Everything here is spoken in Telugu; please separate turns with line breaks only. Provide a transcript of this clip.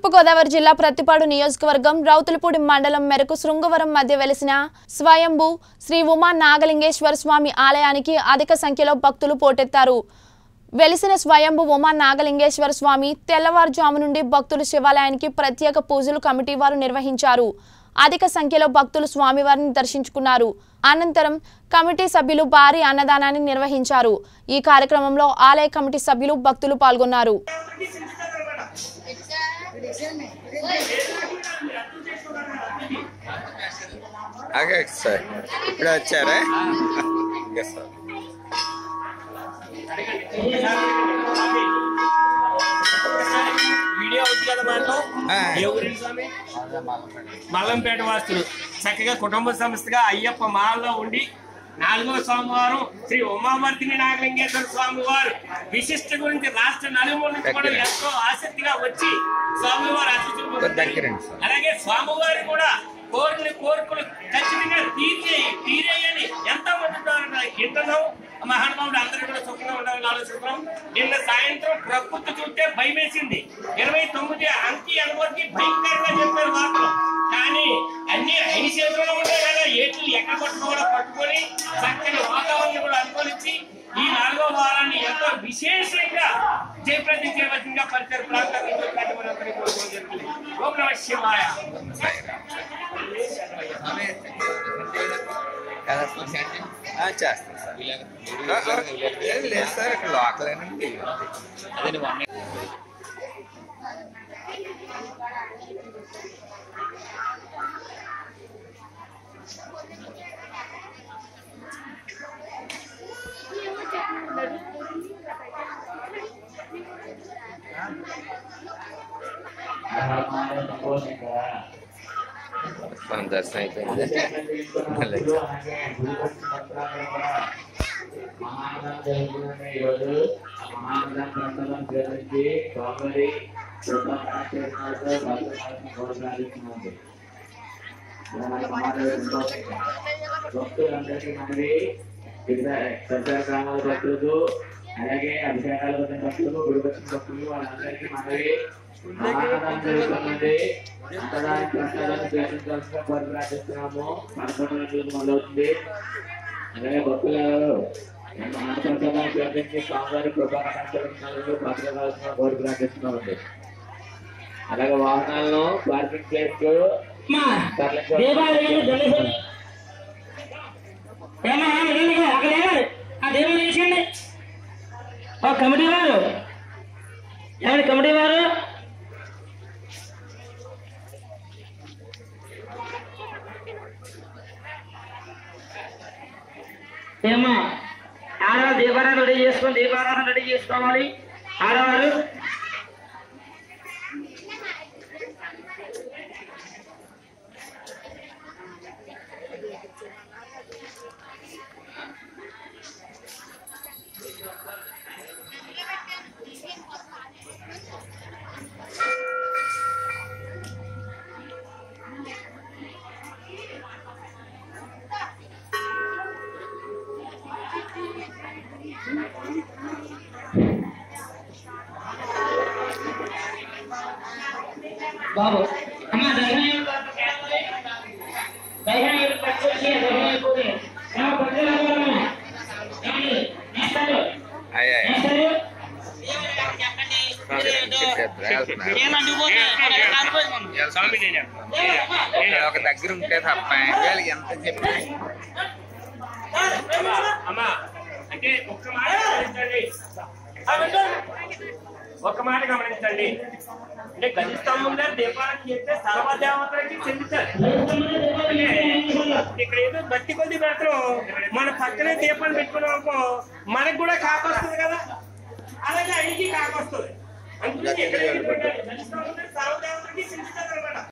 తూర్పుగోదావరి జిల్లా ప్రతిపాడు నియోజకవర్గం రౌతులపూడి మండలం మేరకు శృంగవరం మధ్య వెలిసిన స్వయంభూ శ్రీ ఉమా నాగలింగేశ్వర స్వామి ఆలయానికి అధిక సంఖ్యలో భక్తులు పోటెత్తారు వెలిసిన స్వయంభు ఉమా నాగలింగేశ్వర స్వామి తెల్లవారుజాము నుండి భక్తులు శివాలయానికి ప్రత్యేక పూజలు కమిటీ వారు నిర్వహించారు అధిక సంఖ్యలో భక్తులు స్వామివారిని దర్శించుకున్నారు అనంతరం కమిటీ సభ్యులు భారీ అన్నదానాన్ని నిర్వహించారు ఈ కార్యక్రమంలో ఆలయ కమిటీ సభ్యులు భక్తులు పాల్గొన్నారు
ఓకే సార్ ఇప్పుడు వచ్చారా ఓకే సార్
వీడియో అవుతుంది కదా మాతో
ఆ.
ఏ ఊరి స్వామి మల్లంపేట వాస్తులు చక్కగా కుటుంబ సంస్థగా అయ్యప్ప మాలలో ఉండి నాలుగవ సోమవారం శ్రీ ఉమావర్తిని నాగలింగేశ్వర స్వామి వారు విశిష్ట గురించి రాష్ట్ర నలుమూల నుంచి కూడా
దగ్గర.
ఎంతో ఆసక్తిగా వచ్చి స్వామివారు ఆశిస్తులు
కొద్ది దగ్గరండి సార్.
అలాగే స్వామివారు కూడా కోరిన కోరికలు ఖచ్చితంగా తీర్చే తీరేయని ఎంతో మందితో ఇంటున్నాం మహానుభావుడు అందరూ కూడా సుఖంగా ఉండాలని ఆలోచిస్తున్నాం నిన్న సాయంత్రం ప్రకృతి చూస్తే భయం వేసింది ఇరవై తొమ్మిది అంకి అనుమతి భయంకరంగా చెప్పారు వార్తలు కానీ అన్ని ఐదు చేతుల్లో ఉంటాయి కదా ఏట్లు ఎక్కడ పట్టుకోవాలో పట్టుకొని చక్కని వాతావరణం కూడా అనుకూలించి ఈ నాలుగో వారాన్ని ఎంతో విశేషంగా జయప్రతి చేయవలసిందిగా పరిసర ప్రాంతాల నుంచి వచ్చినటువంటి మనందరినీ కోరుకోవడం జరుగుతుంది ఓం నమ శివాయ
ఆ, చేస్తాను సార్ ఆ, ఆ, లేదు లేదు సార్ ఇక్కడ లోకలేనండి మన దర్శనం అయిపోయింది మళ్ళీ
భక్తులందరికీ మనవి సంచార గ్రామాల భక్తులకు అలాగే అభిషేకాలు వచ్చిన భక్తులు గుడి వచ్చిన భక్తులు వాళ్ళందరికీ మనవి అన్నదానం జరుగుతున్నది అన్నదానం ప్రసాదాన్ని స్వీకరించాల్సిన కోరి ప్రార్థిస్తున్నాము పదకొండు గంటలకు మొదలవుతుంది అలాగే భక్తులు అన్నప్రసాదాన్ని స్వీకరించి స్వామివారి కృపాకటాక్షాలు పత్రకాల్సిన కోరి ప్రార్థిస్తున్నామండి అలాగే వాహనాలను పార్కింగ్ ప్లేస్
దేవాలయాలు గణేశుని ఏమా వినండి అక్కడ ఏమారు ఆ దేవుడు నిలిచండి ఓ కమిటీ వారు ఏమండి కమిటీ వారు ఏమా ఆడవాళ్ళు దీపారాధన రెడీ చేసుకొని దీపారాధన రెడీ చేసుకోవాలి ఆడవారు బాబు అమ్మ దర్శనం దర్శనం పట్టుకొచ్చి దర్శనం అయిపోతే ఏమో పట్టుకోవాలి నేస్తారు
అయ్యా
నేస్తారు
స్వామి నేను
ఇక్కడ ఒక దగ్గర ఉంటే తప్ప వీళ్ళకి ఎంత చెప్పినా
అమ్మా అంటే ఒక్క మాట గమనించండి ఒక్క మాట గమనించండి అంటే గది స్తంభం దగ్గర దీపాలను చేస్తే సర్వదేవతలకి చెందుతారు అంటే ఇక్కడ ఏదో బట్టి కొద్ది మాత్రం మన పక్కనే దీపాలు పెట్టుకున్నాం అనుకో మనకు కూడా కాకొస్తుంది కదా అలాగే ఆయనకి కాకొస్తుంది అందుకని ఎక్కడ గది స్తంభం దగ్గర సర్వదేవతలకి చెందుతారు అనమాట